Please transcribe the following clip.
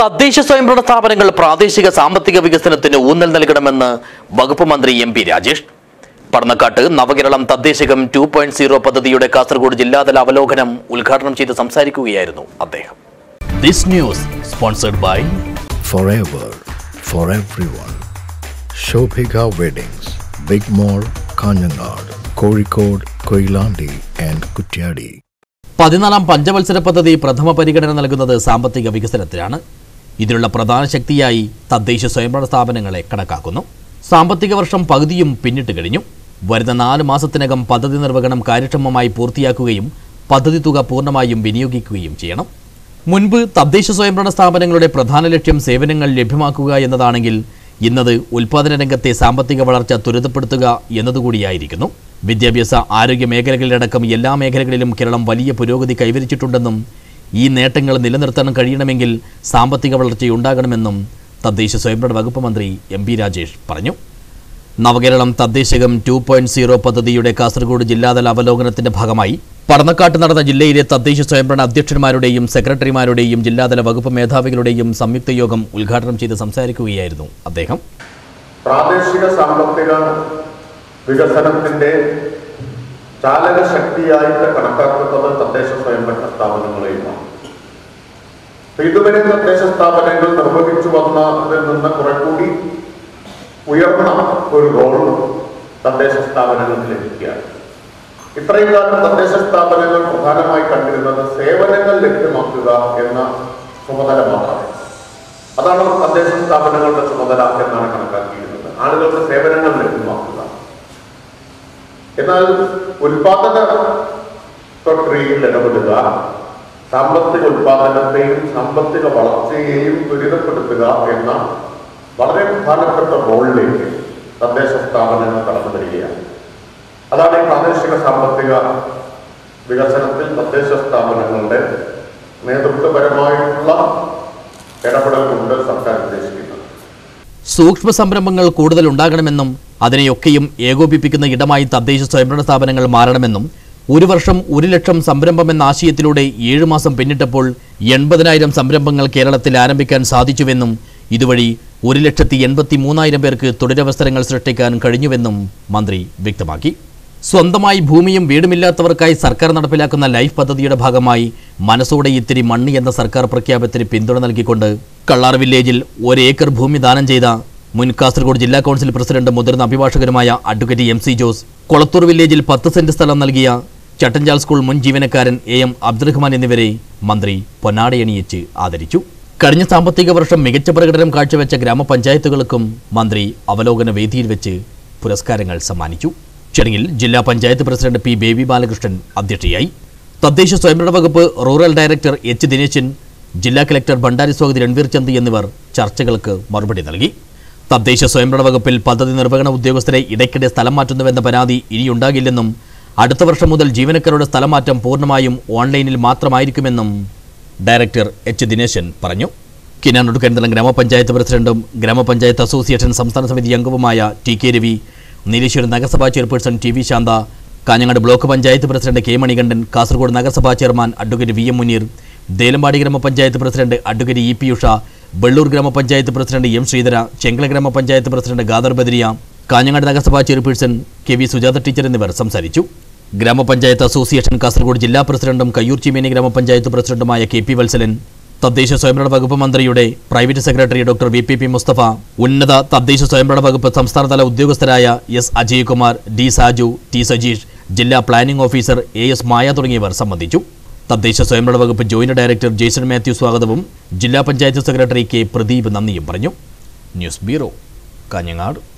തദ്ദേശ സ്വയംഭരണ സ്ഥാപനങ്ങൾ പ്രാദേശിക സാമ്പത്തിക വികസനത്തിന് ഊന്നൽ നൽകണമെന്ന് വകുപ്പ് മന്ത്രി എം പി രാജേഷ് പടന്നക്കാട്ട് Navakeralam Thaddeshakam two point zero പദ്ധതിയുടെ കാസർഗോഡ് ജില്ലാതല അവലോകനം ഉദ്ഘാടനം ചെയ്ത് സംസാരിക്കുകയായിരുന്നു അദ്ദേഹം this news sponsored by forever for everyone. Shobhika Weddings, Big Mall, Kanyanad, Kozhikode, Koilandi and Kutyadi. പതിനാലാം പഞ്ചവത്സര പദ്ധതി പ്രഥമ പരിഗണന നൽകുന്നത് സാമ്പത്തിക വികസനത്തിനാണ് ഇതിനുള്ള പ്രധാന ശക്തിയായി തദ്ദേശ സ്വയംഭരണ സ്ഥാപനങ്ങളെ കണക്കാക്കുന്നു സാമ്പത്തിക വർഷം പകുതിയും പിന്നിട്ട് കഴിഞ്ഞു വരുന്ന നാല് മാസത്തിനകം പദ്ധതി നിർവഹണം കാര്യക്ഷമമായി പൂർത്തിയാക്കുകയും പദ്ധതി തുക പൂർണ്ണമായും വിനിയോഗിക്കുകയും ചെയ്യണം മുൻപ് തദ്ദേശ സ്വയംഭരണ സ്ഥാപനങ്ങളുടെ പ്രധാന ലക്ഷ്യം സേവനങ്ങൾ ലഭ്യമാക്കുക എന്നതാണെങ്കിൽ ഇന്നത് ഉൽപാദന രംഗത്തെ സാമ്പത്തിക വളർച്ച ത്വരിതപ്പെടുത്തുക എന്നതുകൂടിയായിരിക്കുന്നു വിദ്യാഭ്യാസ ആരോഗ്യ മേഖലകളിലടക്കം എല്ലാ മേഖലകളിലും കേരളം വലിയ പുരോഗതി കൈവരിച്ചിട്ടുണ്ടെന്നും ഈ നേട്ടങ്ങൾ നിലനിർത്താൻ കഴിയണമെങ്കിൽ സാമ്പത്തിക വളർച്ചയുണ്ടാകണമെന്നും തദ്ദേശ സ്വയംഭരണ വകുപ്പ് മന്ത്രി എം പി രാജേഷ് പറഞ്ഞു Navakeralam Thaddeshakam two point zero പദ്ധതിയുടെ കാസർഗോഡ് ജില്ലാതല അവലോകനത്തിന്റെ ഭാഗമായി പടന്നക്കാട്ട് നടന്ന ജില്ലയിലെ തദ്ദേശ സ്വയംഭരണ അധ്യക്ഷന്മാരുടെയും സെക്രട്ടറിമാരുടെയും ജില്ലാതല വകുപ്പ് മേധാവികളുടെയും സംയുക്ത യോഗം ഉദ്ഘാടനം ചെയ്ത് സംസാരിക്കുകയായിരുന്നു അദ്ദേഹം പ്രാദേശിക സാമ്പത്തിക വികസനത്തിന്റെ ചാലക ശക്തിയായിട്ട് കണക്കാക്കുന്നത് തദ്ദേശ സ്വയംഭരണ സ്ഥാപനങ്ങളെയുമാണ് അപ്പൊ ഇതുവരെ തദ്ദേശ സ്ഥാപനങ്ങൾ നിർവഹിച്ചു വന്നതിൽ നിന്ന് കുറെ കൂടി ഉയർന്ന ഒരു റോൾ തദ്ദേശ സ്ഥാപനങ്ങൾക്ക് ലഭിക്കുകയാണ് ഇത്രയും കാലം തദ്ദേശ സ്ഥാപനങ്ങൾ പ്രധാനമായി കണ്ടിരുന്നത് സേവനങ്ങൾ ലഭ്യമാക്കുക എന്ന ചുമതല മാത്രമാണ് അതാണ് തദ്ദേശ സ്ഥാപനങ്ങളുടെ ചുമതല എന്നാണ് കണക്കാക്കിയിരുന്നത് ആളുകൾക്ക് സേവനങ്ങൾ ലഭ്യമാക്കുക എന്നാൽ ഉൽപാദന പ്രക്രിയയിൽ ഇടപെടുക സാമ്പത്തിക ഉൽപാദനത്തെയും സാമ്പത്തിക വളർച്ചയെയും ത്വരിതപ്പെടുത്തുക എന്ന വളരെ പ്രധാനപ്പെട്ട റോളിലേക്ക് തദ്ദേശ സ്ഥാപനങ്ങൾ കടന്നു വരികയാണ് അതാണ് ഈ പ്രാദേശിക സാമ്പത്തിക വികസനത്തിൽ തദ്ദേശ സ്ഥാപനങ്ങളുടെ നേതൃത്വപരമായിട്ടുള്ള ഇടപെടൽ കൊണ്ട് സർക്കാർ ഉദ്ദേശിക്കുന്നത് സൂക്ഷ്മ സംരംഭങ്ങൾ കൂടുതൽ ഉണ്ടാകണമെന്നും അതിനെയൊക്കെയും ഏകോപിപ്പിക്കുന്ന ഇടമായി തദ്ദേശ സ്വയംഭരണ സ്ഥാപനങ്ങൾ മാറണമെന്നും ഒരു വർഷം ഒരു ലക്ഷം സംരംഭം എന്ന ആശയത്തിലൂടെ ഏഴു മാസം പിന്നിട്ടപ്പോൾ എൺപതിനായിരം സംരംഭങ്ങൾ കേരളത്തിൽ ആരംഭിക്കാൻ സാധിച്ചുവെന്നും ഇതുവഴി ഒരു ലക്ഷത്തി എൺപത്തി മൂന്നായിരം പേർക്ക് തൊഴിലവസരങ്ങൾ സൃഷ്ടിക്കാൻ കഴിഞ്ഞുവെന്നും മന്ത്രി വ്യക്തമാക്കി സ്വന്തമായി ഭൂമിയും വീടുമില്ലാത്തവർക്കായി സർക്കാർ നടപ്പിലാക്കുന്ന ലൈഫ് പദ്ധതിയുടെ ഭാഗമായി മനസ്സോടെ ഇത്തിരി മണ്ണ് എന്ന സർക്കാർ പ്രഖ്യാപനത്തിന് പിന്തുണ നൽകിക്കൊണ്ട് കള്ളാർ വില്ലേജിൽ ഒരേക്കർ ഭൂമി ദാനം ചെയ്ത മുൻ കാസർഗോഡ് ജില്ലാ കൗൺസിൽ പ്രസിഡന്റ് മുതിർന്ന അഭിഭാഷകനുമായ advocate M C Jose Kolathur വില്ലേജിൽ പത്ത് സെന്റ് സ്ഥലം നൽകിയ ചട്ടഞ്ചാൽ സ്കൂൾ മുൻ ജീവനക്കാരൻ എ എം അബ്ദുറഹ്മാൻ എന്നിവരെ മന്ത്രി പൊന്നാടയണിയിച്ച് ആദരിച്ചു കഴിഞ്ഞ സാമ്പത്തിക വർഷം മികച്ച പ്രകടനം കാഴ്ചവെച്ച ഗ്രാമപഞ്ചായത്തുകൾക്കും മന്ത്രി അവലോകന വേദിയിൽ വെച്ച് പുരസ്കാരങ്ങൾ സമ്മാനിച്ചു ചടങ്ങിൽ ജില്ലാ panchayat president P Baby Balakrishnan അധ്യക്ഷയായി തദ്ദേശ സ്വയംഭരണ വകുപ്പ് റൂറൽ ഡയറക്ടർ എച്ച് ദിനേശൻ ജില്ലാ കലക്ടർ ഭണ്ഡാരി സ്വാഗതി രൺവീർ ചന്ദ് എന്നിവർ ചർച്ചകൾക്ക് മറുപടി നൽകി തദ്ദേശ സ്വയംഭരണ വകുപ്പിൽ പദ്ധതി നിർവഹണ ഉദ്യോഗസ്ഥരെ ഇടയ്ക്കിടെ സ്ഥലം മാറ്റുന്നുവെന്ന പരാതി ഇനിയുണ്ടാകില്ലെന്നും അടുത്ത വർഷം മുതൽ ജീവനക്കാരുടെ സ്ഥലം മാറ്റം പൂർണ്ണമായും ഓൺലൈനിൽ മാത്രമായിരിക്കുമെന്നും ഡയറക്ടർ എച്ച് ദിനേശൻ പറഞ്ഞു കിനാനൊടുക്കന്തളം ഗ്രാമപഞ്ചായത്ത് പ്രസിഡന്റും ഗ്രാമപഞ്ചായത്ത് അസോസിയേഷൻ സംസ്ഥാന സമിതി അംഗവുമായ ടി കെ രവി നീലേശ്വരം നഗരസഭാ chairperson T V Shantha Kanhangad block panchayat president K Manikandan Kasaragod നഗരസഭാ chairman advocate V M Muneer Delampady ഗ്രാമപഞ്ചായത്ത് president advocate E P Usha Vellur ഗ്രാമപഞ്ചായത്ത് പ്രസിഡന്റ് എം ശ്രീധര ചെങ്കള ഗ്രാമപഞ്ചായത്ത് പ്രസിഡന്റ് ഗാദർ ബദരിയ കാഞ്ഞങ്ങാട് നഗരസഭാ chairperson K V Sujatha teacher എന്നിവർ സംസാരിച്ചു ഗ്രാമപഞ്ചായത്ത് അസോസിയേഷൻ കാസർഗോഡ് ജില്ലാ പ്രസിഡന്റും കയ്യൂർ ചീമേനി ഗ്രാമപഞ്ചായത്ത് പ്രസിഡന്റുമായ കെ പി വത്സലൻ തദ്ദേശ സ്വയംഭരണ വകുപ്പ് മന്ത്രിയുടെ private secretary doctor V P P Mustafa ഉന്നത തദ്ദേശ സ്വയംഭരണ വകുപ്പ് സംസ്ഥാനതല ഉദ്യോഗസ്ഥരായ S Ajaykumar D Saju T Sajeesh ജില്ലാ planning officer A S Maya തുടങ്ങിയവർ സംബന്ധിച്ചു തദ്ദേശ സ്വയംഭരണ വകുപ്പ് ജോയിന്റ് ഡയറക്ടർ ജേസൺ മാത്യു സ്വാഗതവും ജില്ലാ പഞ്ചായത്ത് സെക്രട്ടറി കെ പ്രദീപ് നന്ദിയും പറഞ്ഞു ന്യൂസ് ബ്യൂറോ കാഞ്ഞങ്ങാട്